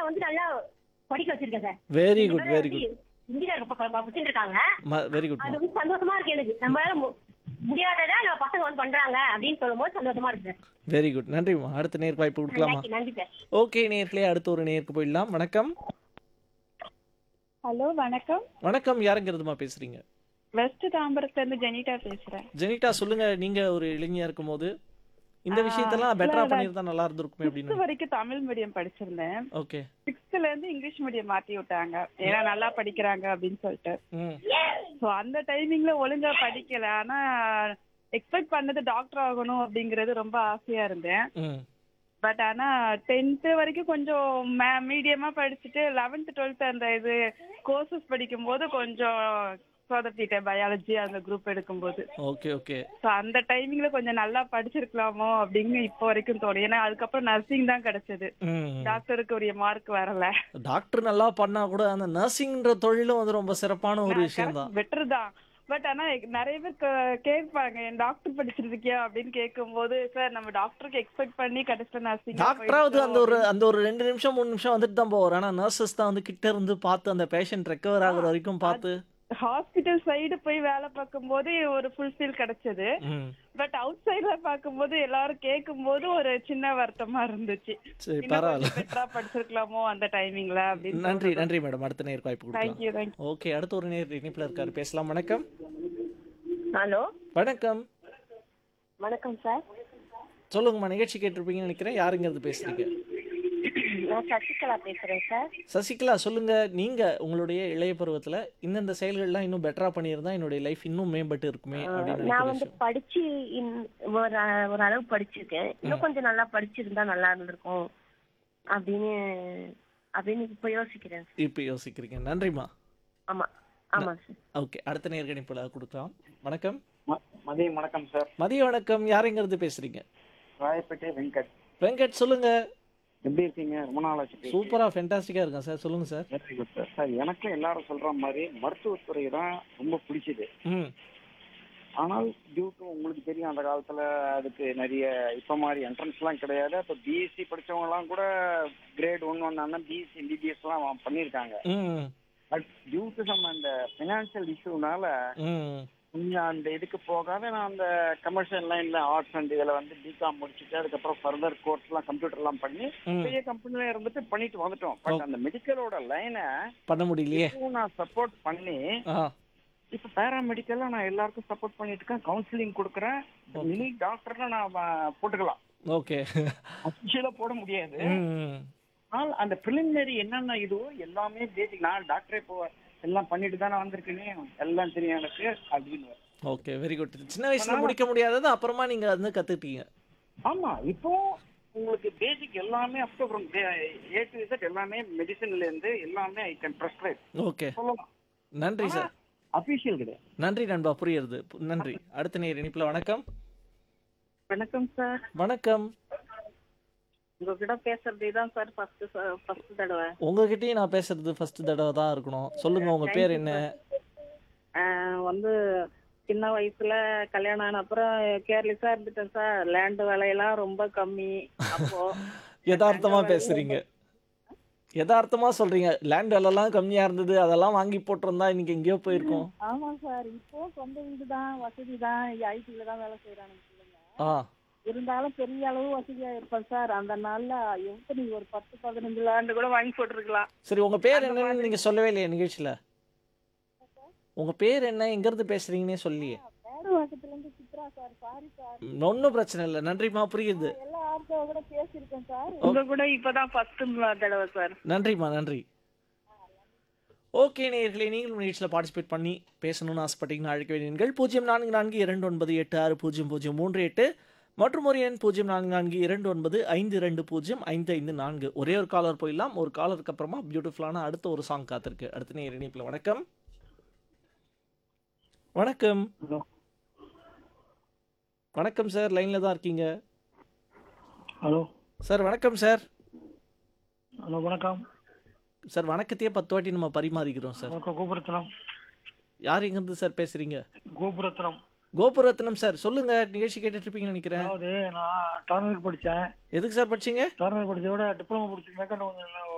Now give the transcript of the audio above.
வந்து நல்லா படிக்க வச்சிருக்கேன் sir very good very good engineer படிச்சுட்டு இருக்காங்க வெரி குட் அது வந்து சந்தோஷமா இருக்கு எனக்கு நம்மளால மு- முடியாததை நம்ம பசங்க வந்து பண்றாங்க அப்படின்னு சொல்லும்போது சந்தோஷமா இருக்கு சார் வெரி குட் நன்றிம்மா அடுத்த நேருக்கு வாய்ப்பு கொடுக்கலாமா நன்றி நன்றி சார் ஓகே நேர்களே அடுத்த ஒரு நேருக்கு போயிடலாம் வணக்கம் ஹலோ வணக்கம் வணக்கம் யாருங்கிறதுமா பேசுறீங்க வெஸ்ட் தாம்பரத்துல இருந்து ஜெனிட்டா பேசுறேன் ஜெனிட்டா சொல்லுங்க நீங்க ஒரு இளைஞயா இருக்கும்போது இந்த ஆ, விஷயத்தெல்லாம் பெட்டரா இல்ல, பண்ணியிருந்தா நல்லா இருந்திருக்குமே சிக்ஸ்த் அப்படின்னு வரைக்கும் தமிழ் மீடியம் படிச்சிருந்தேன் ஓகே சிக்ஸ்த்ல இருந்து இங்கிலீஷ் மீடியம் மாத்தி விட்டாங்க ஏன்னா நல்லா படிக்கிறாங்க அப்படின்னு சொல்லிட்டு ம் சோ அந்த டைமிங்ல ஒழுங்கா படிக்கல ஆனா எக்ஸ்பெக்ட் பண்ணது டாக்டர் ஆகணும் அப்படிங்கறது ரொம்ப ஆசையா இருந்தேன் ம் பட் ஆனா டென்த் வரைக்கும் கொஞ்சம் மீடியமா படிச்சுட்டு லெவன்த் டுவெல்த் அந்த இது கோர்சஸ் படிக்கும் போது கொஞ்சம் சொதப்பிட்டேன் பயாலஜி அந்த குரூப் எடுக்கும்போது ஓகே ஓகே ஸோ அந்த டைமிங்ல கொஞ்சம் நல்லா படிச்சிருக்கலாமோ அப்படின்னு இப்போ வரைக்கும் தோணும் ஏன்னா அதுக்கப்புறம் நர்சிங் தான் கிடைச்சது ம் டாக்டருக்கு உரிய மார்க் வரல டாக்டர் நல்லா பண்ணா கூட அந்த நர்சிங்ன்ற தொழிலும் வந்து ரொம்ப சிறப்பான ஒரு விஷயம் தான் பெட்டர் தான் பட் ஆனா நிறைய பேர் கே- கேட்பாங்க என் டாக்டர் படிச்சிருக்கியா அப்படின்னு கேட்கும்போது சார் நம்ம டாக்டருக்கு எக்ஸ்பெக்ட் பண்ணி கடைசியில் நர்சிங் டாக்டராவது அந்த ஒரு அந்த ஒரு ரெண்டு நிமிஷம் மூணு நிமிஷம் வந்துட்டு தான் போவார் ஆனா நர்சஸ் தான் வந்து கிட்ட இருந்து பார்த்து அந்த பேஷண்ட் ரெக்கவர் ஆகுற வரைக்கும் பார்த்து ஹாஸ்பிட்டல் சைடு போய் வேலை பார்க்கும்போது ஒரு ஃபுல்ஃபில் கிடைச்சது ம் பட் அவுட் சைடுல பார்க்கும்போது எல்லாரும் கேட்கும்போது ஒரு சின்ன வருத்தமா இருந்துச்சு சரி பரவாயில்ல பெட்டரா படிச்சிருக்கலாமோ அந்த டைமிங்ல அப்படின்னு நன்றி நன்றி மேடம் அடுத்த நேருக்கு வாய்ப்பு கொடுக்கலாம் தேங்க்யூ தேங்க்யூ ஓகே அடுத்த ஒரு நேர் இணைப்பில் இருக்காரு பேசலாம் வணக்கம் ஹலோ வணக்கம் வணக்கம் சார் சொல்லுங்கம்மா நிகழ்ச்சி கேட்டிருப்பீங்கன்னு நினைக்கிறேன் யாருங்கிறது பேசுறீங்க நான் சசிகலா பேசுறேன் சார் சசிகலா சொல்லுங்க நீங்க உங்களுடைய இளைய பருவத்துல இந்தந்த செயல்கள்லாம் இன்னும் பெட்டரா பண்ணியிருந்தா என்னுடைய லைஃப் இன்னும் மேம்பட்டு இருக்குமே அப்படின்னு நான் நினைக்கிற வந்து விஷயம் படிச்சு இன்- ஒரு ஒரு அளவு படிச்சிருக்கேன் இன்னும் கொஞ்சம் நல்லா படிச்சிருந்தா நல்லா இருந்திருக்கும் அப்படின்னு அப்படின்னு இப்ப யோசிக்கிறேன் சார். இப்போ யோசிக்கிறீங்க நன்றிம்மா ஆமா ஆமா சார் ஓகே அடுத்த நேர்கணிப்புல கொடுக்கலாம் வணக்கம் ம- மதியம் வணக்கம் சார் மதிய வணக்கம் யாருங்கிறது பேசுறீங்க ராயப்பேட்டை வெங்கட் வெங்கட் சொல்லுங்க எப்படி இருக்கீங்க ரொம்ப நாள் ஆச்சு பேசி. சூப்பரா ஃபென்டாஸ்டிக்கா இருக்கேன் சார் சொல்லுங்க sir Very good sir sir எனக்கும் எல்லாரும் சொல்ற மாதிரி மருத்துவத்துறை தான் ரொம்ப பிடிச்சது ம் ஆனால் டியூ டு உங்களுக்கு தெரியும் அந்த காலத்துல அதுக்கு நிறைய இப்ப மாதிரி என்ட்ரன்ஸ் எல்லாம் கிடையாது அப்ப பிஎஸ்சி படிச்சவங்க எல்லாம் கூட கிரேட் ஒன் வந்தாங்கன்னா பிஎஸ்சி எம்பிபிஎஸ் எல்லாம் பண்ணியிருக்காங்க ம் பட் டியூ டு சம் அந்த பினான்சியல் இஷ்யூனால ம் கொஞ்சம் அந்த இதுக்கு போகாத நான் அந்த கமர்ஷியல் லைன்ல ஆர்ட்ஸ் அண்ட் இதுல வந்து பிகாம் முடிச்சுட்டு அதுக்கப்புறம் ஃபர்தர் கோர்ஸ் எல்லாம் கம்ப்யூட்டர் எல்லாம் பண்ணி ம் பெரிய கம்பெனில இருந்துட்டு பண்ணிட்டு வந்துட்டோம் பட் அந்த மெடிக்கலோட லைனை பண்ண முடியலையே நான் சப்போர்ட் பண்ணி ஆ இப்ப பேராமெடிக்கல்ல நான் எல்லாருக்கும் சப்போர்ட் பண்ணிட்டு இருக்கேன் கவுன்சிலிங் கொடுக்குறேன் மினி டாக்டர்ல நான் வ- போட்டுக்கலாம் ஓகே அஃபிஷியலா போட முடியாது ம் ஆனால் அந்த ப்ரிலிமினரி என்னென்ன இதுவோ எல்லாமே பேசிக் நான் டாக்டரே போ எல்லாம் பண்ணிட்டு தானே வந்திருக்கேனே எல்லாம் தெரியும் எனக்கு அப்படின்னு ஓகே வெரி குட் சின்ன வயசுல முடிக்க முடியாதது அப்புறமா நீங்க வந்து கத்துக்கிட்டீங்க ஆமா இப்போ உங்களுக்கு பேசிக் எல்லாமே up from A to Z எல்லாமே மெடிசன்ல இருந்து எல்லாமே ஐ கேன் ப்ரெஸ்கிரைப் ஓகே சொல்லலாம் நன்றி சார் அபிஷியல் கிடையாது நன்றி நண்பா புரியுது பு- நன்றி அடுத்த நேர் இணைப்புல வணக்கம் வணக்கம் சார் வணக்கம் உங்ககிட்ட பேசுறது தான் சார் ஃபர்ஸ்ட் ஃபர்ஸ்ட் தடவை உங்ககிட்டயும் நான் பேசுறது ஃபர்ஸ்ட் தடவை தான் இருக்கணும் சொல்லுங்க உங்க பேர் என்ன ஆஹ் வந்து சின்ன வயசுல கல்யாணம் ஆன அப்புறம் கேர்லெஸ்ஸா இருந்துட்டேன் சார் லேண்ட் விலையெல்லாம் ரொம்ப கம்மி அப்போ யதார்த்தமா பேசுறீங்க யதார்த்தமா சொல்றீங்க லேண்ட் விலைலாம் கம்மியா இருந்தது அதெல்லாம் வாங்கி போட்டிருந்தா இன்னைக்கு எங்கேயோ போயிருக்கோம் ஆமா சார் இப்போ சொந்த வீடு தான் வசதி தான் ஐடில தான் வேலை செய்யறாங்க பிள்ளைங்க ஆ இருந்தாலும் பெரிய அளவு வசதியா இருப்பேன் சார் அந்த நாள்ல எப்படி ஒரு பத்து பதினஞ்சு லேண்டு கூட வாங்கி போட்டிருக்கலாம் சரி உங்க பேர் என்னன்னு நீங்க சொல்லவே இல்லையா நிகழ்ச்சியில உங்க பேர் என்ன எங்க இருந்து பேசுறீங்கன்னே சொல்லியே வேறு வாக்கத்துல இருந்து சித்ரா சார் சாரி சார் ஒன்றும் பிரச்சனை இல்லை நன்றிம்மா புரியுது எல்லா ஆர்த்தோ கூட பேசியிருக்கேன் சார் உங்க கூட இப்பதான் ஃபர்ஸ்ட் தடவை சார் நன்றிம்மா நன்றி ஓகே நேயர்களே நீங்களும் நிகழ்ச்சியில் பார்ட்டிசிபேட் பண்ணி பேசணும்னு ஆசைப்பட்டீங்கன்னா அழைக்க வேண்டியீர்கள் பூஜ்ஜியம் நான்கு நான்கு இரண்டு ஒன்பது எட்டு ஆறு பூஜ்ஜியம் பூஜ்ஜியம் மூன்று எட்டு மற்றும் ஒரு எண் பூஜ்ஜியம் நான்கு நான்கு இரண்டு ஒன்பது ஐந்து ரெண்டு பூஜ்ஜியம் ஐந்து ஐந்து நான்கு ஒரே ஒரு காலர் போயிடலாம் ஒரு காலருக்கு அப்புறமா பியூட்டிஃபுல்லான அடுத்த ஒரு சாங் காத்திருக்கு அடுத்த நேர் இணைப்பில் வணக்கம் வணக்கம் Hello. வணக்கம் சார் லைனில் தான் இருக்கீங்க ஹலோ சார் வணக்கம் சார் ஹலோ வணக்கம் சார் வணக்கத்தையே பத்து வாட்டி நம்ம பரிமாறிக்கிறோம் சார் வணக்கம் கோபுரத்னம் யார் எங்கேருந்து சார் பேசுறீங்க கோபுரத்னம் கோபுரத்னம் சார் சொல்லுங்க நிகழ்ச்சி கேட்டுட்டு இருப்பீங்கன்னு நினைக்கிறேன் அதாவது நான் டார்னர் படித்தேன் எதுக்கு சார் படிச்சீங்க டார்னர் படிச்சத விட டிப்ளமோ படிச்சு மெக்கானிக்